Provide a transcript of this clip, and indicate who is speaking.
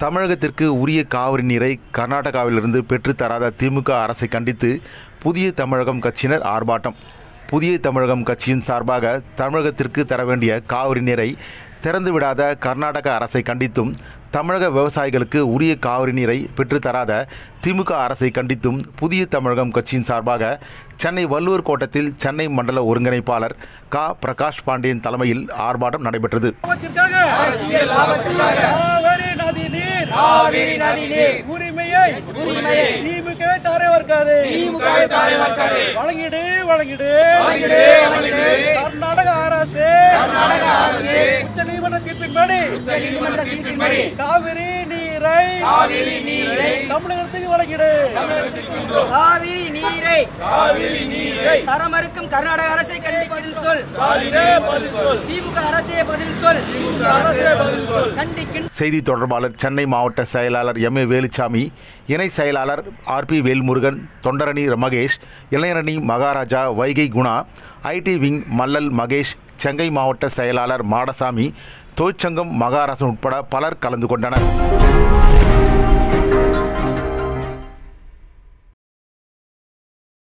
Speaker 1: தமிழகத்திற்கு உரிய காவிரி நீரை கர்நாடகாவிலிருந்து பெற்றுத்தராத திமுக அரசை கண்டித்து புதிய தமிழகம் கட்சியினர் ஆர்ப்பாட்டம் புதிய தமிழகம் கட்சியின் சார்பாக தமிழகத்திற்கு தர வேண்டிய காவிரி நீரை திறந்துவிடாத கர்நாடக அரசை கண்டித்தும் தமிழக விவசாயிகளுக்கு உரிய காவிரி நீரை பெற்றுத்தராத திமுக அரசை கண்டித்தும் புதிய தமிழகம் கட்சியின் சார்பாக சென்னை வள்ளுவர் கோட்டத்தில் சென்னை மண்டல ஒருங்கிணைப்பாளர் கா பிரகாஷ் பாண்டியன் தலைமையில் ஆர்ப்பாட்டம் நடைபெற்றது
Speaker 2: லாபத்திற்காக காவிரி நதி நீர்
Speaker 3: காவிரி நதி நீர்
Speaker 2: உரிமையை
Speaker 3: உரிமையை
Speaker 2: திமுக தாரைவர்க்காது
Speaker 3: திமுகவை தாரைவார்க்காது.
Speaker 2: வழங்கிடு வழங்கிடு
Speaker 3: வழங்கிடு, வழங்கிடு.
Speaker 2: கர்நாடக அரசு
Speaker 3: கர்நாடக அரசு
Speaker 2: உச்ச நீதிமன்ற தீர்ப்பின்படி
Speaker 3: உச்சநீதிமன்ற தீர்ப்பின்படி
Speaker 2: காவிரி நீரை
Speaker 3: காவிரி நீரை
Speaker 2: தமிழகத்துக்கு வழங்கிடு
Speaker 4: காவிரி நீரை
Speaker 3: காவிரி நீரை
Speaker 4: தரமறுக்கும் கர்நாடக அரசை கண்டி பதில் சொல்
Speaker 2: ஸ்டாலினே பதில் சொல்
Speaker 4: திமுக அரசே பதில் சொல்
Speaker 2: அரசே பதில் சொல்
Speaker 4: கண்டிக்கின்ற
Speaker 1: செய்தி தொடர்பாளர் சென்னை மாவட்ட செயலாளர் எம் ஏ வேலுச்சாமி இணை செயலாளர் ஆர்பி வேல்முருகன் தொண்டரணி மகேஷ் இளைஞரணி மகாராஜா வைகை குணா ஐடி விங் மல்லல் மகேஷ் செங்கை மாவட்ட செயலாளர் மாடசாமி தொழிற்சங்கம் மகாராசன் உட்பட பலர் கலந்து கொண்டனர்